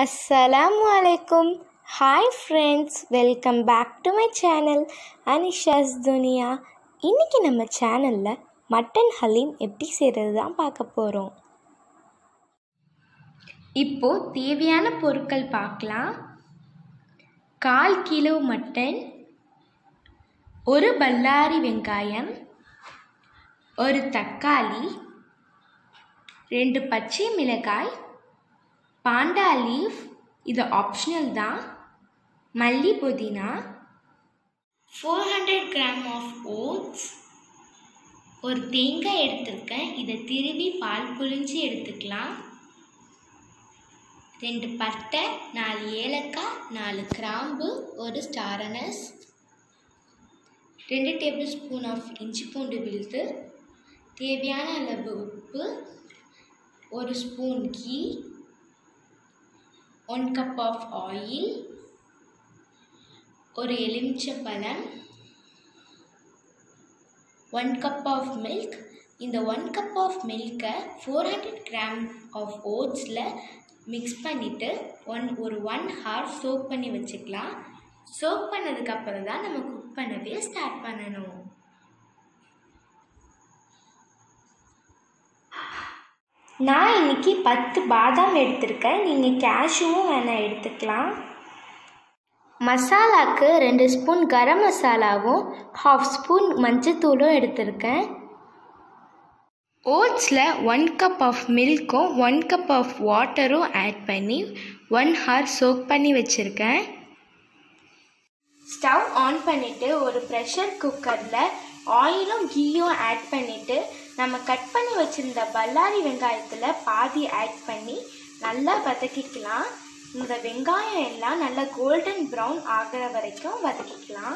அஸ்ஸலாமு அலைக்கும் hi friends welcome back to my channel Anisha's Duniya இன்றைக்கி நம்ம சேனலில் மட்டன் ஹலீம் எப்படி செய்கிறது தான் பார்க்க போகிறோம் இப்போது தேவையான பொருட்கள் பார்க்கலாம் கால் கிலோ மட்டன் ஒரு பல்லாரி வெங்காயம் ஒரு தக்காளி ரெண்டு பச்சை மிளகாய் பாண்டா லீஃப் இது ஆப்ஷனல் தான் மல்லி புதினா four hundred gram of oats ஒரு தேங்காய் எடுத்திருக்கேன் இதை திருவி பால் புழிஞ்சு எடுத்துக்கலாம் ரெண்டு பட்டை நாலு ஏலக்காய் நாலு கிராம்பு ஒரு ஸ்டாரனஸ் ரெண்டு டேபிள் ஸ்பூன் ஆஃப் இஞ்சி பூண்டு விழுது தேவையான அளவு உப்பு ஒரு spoon ghee one cup of oil ஒரு எலுமிச்சப்பழம் ஒன் கப் ஆஃப் மில்க் இந்த ஒன் கப் ஆஃப் மில்கை ஃபோர் ஹண்ட்ரட் கிராம் ஆஃப் ஓட்ஸில் மிக்ஸ் பண்ணிவிட்டு ஒன் ஒரு ஒன் ஹார் சோக் பண்ணி வச்சுக்கலாம் சோக் பண்ணதுக்கப்புறம் தான் நம்ம குக் பண்ணவே ஸ்டார்ட் பண்ணணும் நான் இன்னைக்கு பத்து பாதாம் எடுத்திருக்கேன் நீங்கள் கேஷ்யூவும் வேணால் எடுத்துக்கலாம் மசாலாக்கு ரெண்டு ஸ்பூன் கரம் மசாலாவும் ஹாஃப் ஸ்பூன் மஞ்சத்தூளும் எடுத்திருக்கேன் ஓட்ஸில் ஒன் கப் ஆஃப் மில்க்கும் ஒன் கப் ஆஃப் வாட்டரும் ஆட் பண்ணி ஒன் ஹார் சோக் பண்ணி வச்சுருக்கேன் ஸ்டவ் ஆன் பண்ணிவிட்டு ஒரு ப்ரெஷர் குக்கரில் ஆயிலும் கீயும் ஆட் பண்ணிவிட்டு நம்ம கட் பண்ணி வச்சுருந்த பல்லாரி வெங்காயத்தில் பாதி ஆட் பண்ணி நல்லா வதக்கிக்கலாம் இந்த வெங்காயம் எல்லாம் நல்லா கோல்டன் ப்ரௌன் ஆகிற வரைக்கும் வதக்கிக்கலாம்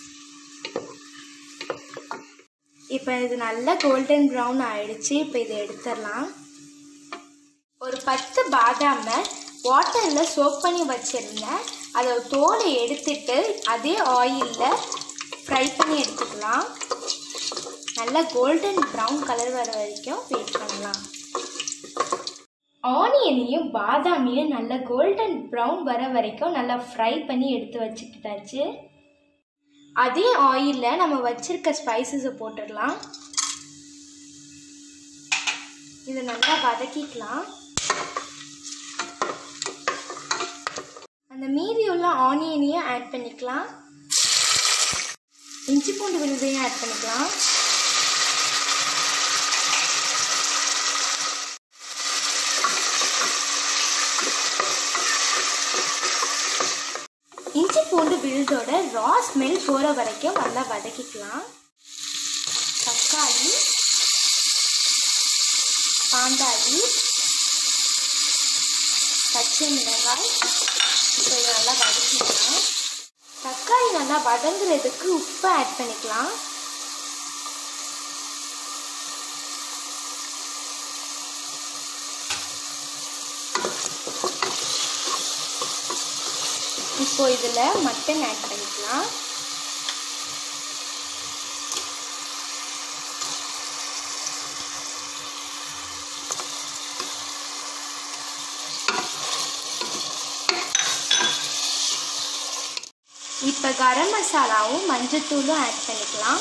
இப்போ இது நல்லா கோல்டன் ப்ரௌன் ஆயிடுச்சு இப்போ இதை எடுத்துடலாம் ஒரு பத்து பாதாமை வாட்டரில் சோப் பண்ணி வச்சுருந்தேன் அதை தோலை எடுத்துட்டு அதே ஆயிலில் ஃப்ரை பண்ணி எடுத்துக்கலாம் நல்லா கோல்டன் ப்ரௌன் கலர் வர வரைக்கும் வெயிட் பண்ணலாம் ஆனியனையும் பாதாமையும் நல்லா கோல்டன் ப்ரௌன் வர வரைக்கும் நல்லா ஃப்ரை பண்ணி எடுத்து வச்சுக்கிட்டாச்சு அதே ஆயிலில் நம்ம வச்சிருக்க ஸ்பைசஸை போட்டுடலாம் இதை நல்லா வதக்கிக்கலாம் அந்த மீதி உள்ள ஆனியனையும் ஆட் பண்ணிக்கலாம் இஞ்சி பூண்டு விழுதையும் ஆட் பண்ணிக்கலாம் இஞ்சி பூண்டு விழுதோட ரா ஸ்மெல் போகிற வரைக்கும் நல்லா வதக்கிக்கலாம் தக்காளி பாண்டாளி பச்சை மிளகாய் இப்போ இதை நல்லா வதக்கிக்கலாம் தக்காளி நல்லா வதங்குறதுக்கு உப்பு ஆட் பண்ணிக்கலாம் இப்போ இதில் மட்டன் ஆட் பண்ணிக்கலாம் இப்போ கரம் மசாலாவும் மஞ்சத்தூளும் ஆட் பண்ணிக்கலாம்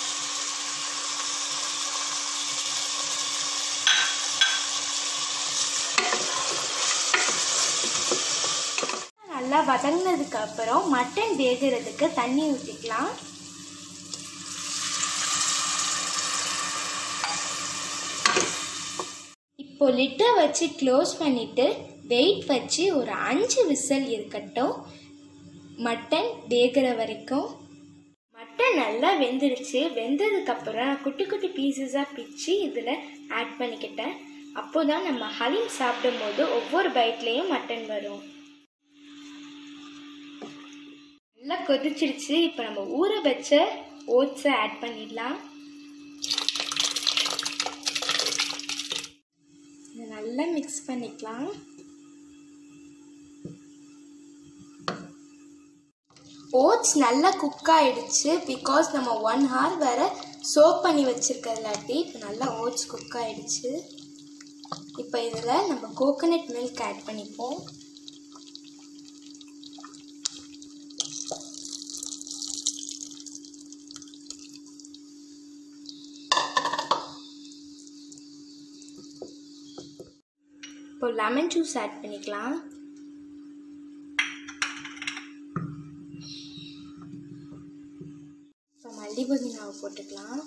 நல்லா வதங்கினதுக்கு அப்புறம் மட்டன் வேகிறதுக்கு தண்ணி ஊற்றிக்கலாம் இப்போ லிட்டை வச்சு க்ளோஸ் பண்ணிவிட்டு வெயிட் வச்சு ஒரு அஞ்சு விசில் இருக்கட்டும் மட்டன் வேகிற வரைக்கும் மட்டன் நல்லா வெந்துடுச்சு வெந்ததுக்கப்புறம் நான் குட்டி குட்டி பீசஸாக பிச்சு இதில் ஆட் பண்ணிக்கிட்டேன் அப்போ தான் நம்ம ஹலீம் சாப்பிடும்போது ஒவ்வொரு பைட்லேயும் மட்டன் வரும் நல்லா கொதிச்சிருச்சு இப்போ நம்ம ஊற வச்ச ஓட்ஸை ஆட் பண்ணிடலாம் இதை நல்லா மிக்ஸ் பண்ணிக்கலாம் ஓட்ஸ் நல்லா குக் ஆகிடுச்சு பிகாஸ் நம்ம ஒன் ஹவர் வேறு சோப் பண்ணி வச்சுருக்கறதுலாட்டி இப்போ நல்லா ஓட்ஸ் குக் ஆகிடுச்சு இப்போ இதில் நம்ம கோகோனட் மில்க் ஆட் பண்ணிப்போம் இப்போ லெமன் ஜூஸ் ஆட் பண்ணிக்கலாம் இப்போ மல்லி புதினாவை போட்டுக்கலாம்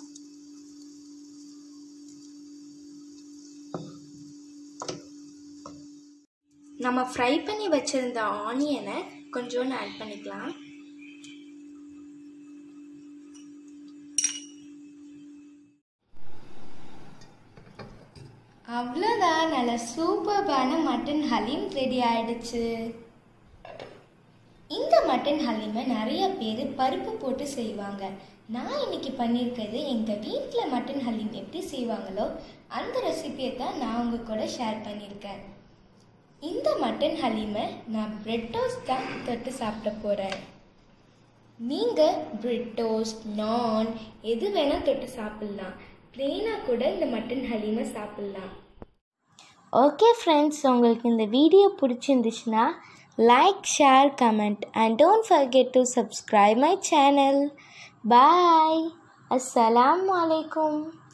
நம்ம ஃப்ரை பண்ணி வச்சிருந்த ஆனியனை கொஞ்சோண்டு ஆட் பண்ணிக்கலாம் அவ்வளோதான் நல்ல சூப்பர்பான மட்டன் ஹலீம் ரெடி ஆயிடுச்சு இந்த மட்டன் ஹலீமை நிறைய பேர் பருப்பு போட்டு செய்வாங்க நான் இன்னைக்கு பண்ணியிருக்கிறது எங்கள் வீட்டில் மட்டன் ஹலீம் எப்படி செய்வாங்களோ அந்த ரெசிபியை தான் நான் உங்கள் கூட ஷேர் பண்ணியிருக்கேன் இந்த மட்டன் ஹலீமை நான் பிரெட் டோஸ்ட் தான் தொட்டு சாப்பிட போகிறேன் நீங்கள் பிரெட் டோஸ்ட் நான் எது வேணால் தொட்டு சாப்பிட்லாம் ப்ளெயினாக கூட இந்த மட்டன் ஹலீமை சாப்பிட்லாம் ஓகே ஃப்ரெண்ட்ஸ் உங்களுக்கு இந்த வீடியோ பிடிச்சிருந்துச்சுன்னா like share comment and don't forget to subscribe my channel bye அஸ்ஸலாமு அலைக்கும்